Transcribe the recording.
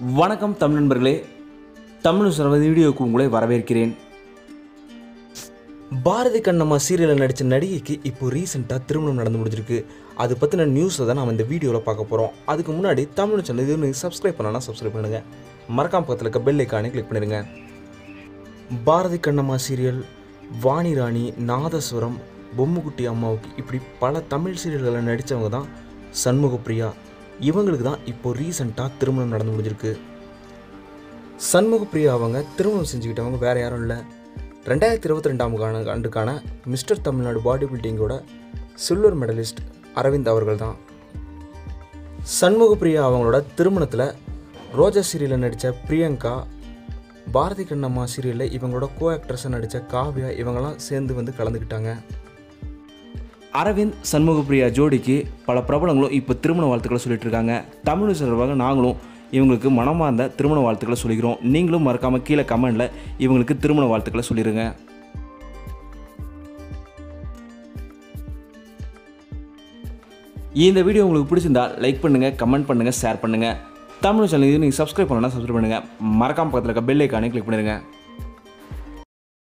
வணக்கம் தமிழ் நண்பர்களே தமிழ் சொல்வது வீடியோவுக்கு உங்களை வரவேற்கிறேன் பாரதி கண்ணம்மா சீரியலில் நடித்த நடிகைக்கு இப்போ ரீசெண்டாக திருமணம் நடந்து முடிஞ்சிருக்கு அது பற்றின நியூஸை தான் நம்ம இந்த வீடியோவில் பார்க்க போகிறோம் அதுக்கு முன்னாடி தமிழ் சேனல் இது நீங்கள் சப்ஸ்கிரைப் பண்ணலாம் சப்ஸ்கிரைப் பண்ணுங்கள் மறக்காம பக்கத்தில் இருக்க பெல் ஐக்கானே கிளிக் பண்ணிடுங்க பாரதி கண்ணம்மா சீரியல் வாணி ராணி நாதஸ்வரம் பொம்முக்குட்டி அம்மாவுக்கு இப்படி பல தமிழ் சீரியல்களில் நடித்தவங்க தான் சண்முகப்பிரியா இவங்களுக்கு தான் இப்போ ரீசெண்டாக திருமணம் நடந்து முடிஞ்சிருக்கு சண்முகப்பிரியா அவங்க திருமணம் செஞ்சுக்கிட்டவங்க வேற யாரும் இல்லை ரெண்டாயிரத்தி இருபத்தி ரெண்டாம் ஆண்டுக்கான மிஸ்டர் தமிழ்நாடு பாடி பில்டிங்கோட சில்வர் மெடலிஸ்ட் அரவிந்த் அவர்கள் தான் சண்முகப்பிரியா அவங்களோட திருமணத்தில் ரோஜா சீரியலில் நடித்த பிரியங்கா பாரதி கண்ணம்மா சீரியலில் இவங்களோட கோ ஆக்ட்ரஸாக நடித்த காவ்யா இவங்கெல்லாம் சேர்ந்து வந்து கலந்துக்கிட்டாங்க அரவிந்த் சண்முகப்பிரியா ஜோடிக்கு பல பிரபலங்களும் இப்போ திருமண வாழ்த்துக்களை சொல்லிட்டு இருக்காங்க தமிழ் சார்பாக நாங்களும் இவங்களுக்கு மனமார்ந்த திருமண வாழ்த்துக்களை சொல்லிக்கிறோம் நீங்களும் மறக்காமல் கீழே கமெண்டில் இவங்களுக்கு திருமண வாழ்த்துக்களை சொல்லிடுங்க இந்த வீடியோ உங்களுக்கு பிடிச்சிருந்தா லைக் பண்ணுங்கள் கமெண்ட் பண்ணுங்கள் ஷேர் பண்ணுங்கள் தமிழ் சேனல் இது நீங்கள் சப்ஸ்கிரைப் பண்ணலன்னா சப்ஸ்கிரைப் பண்ணுங்கள் மறக்காம பக்கத்தில் இருக்க பெல் ஐக்கானே கிளிக் பண்ணிடுங்க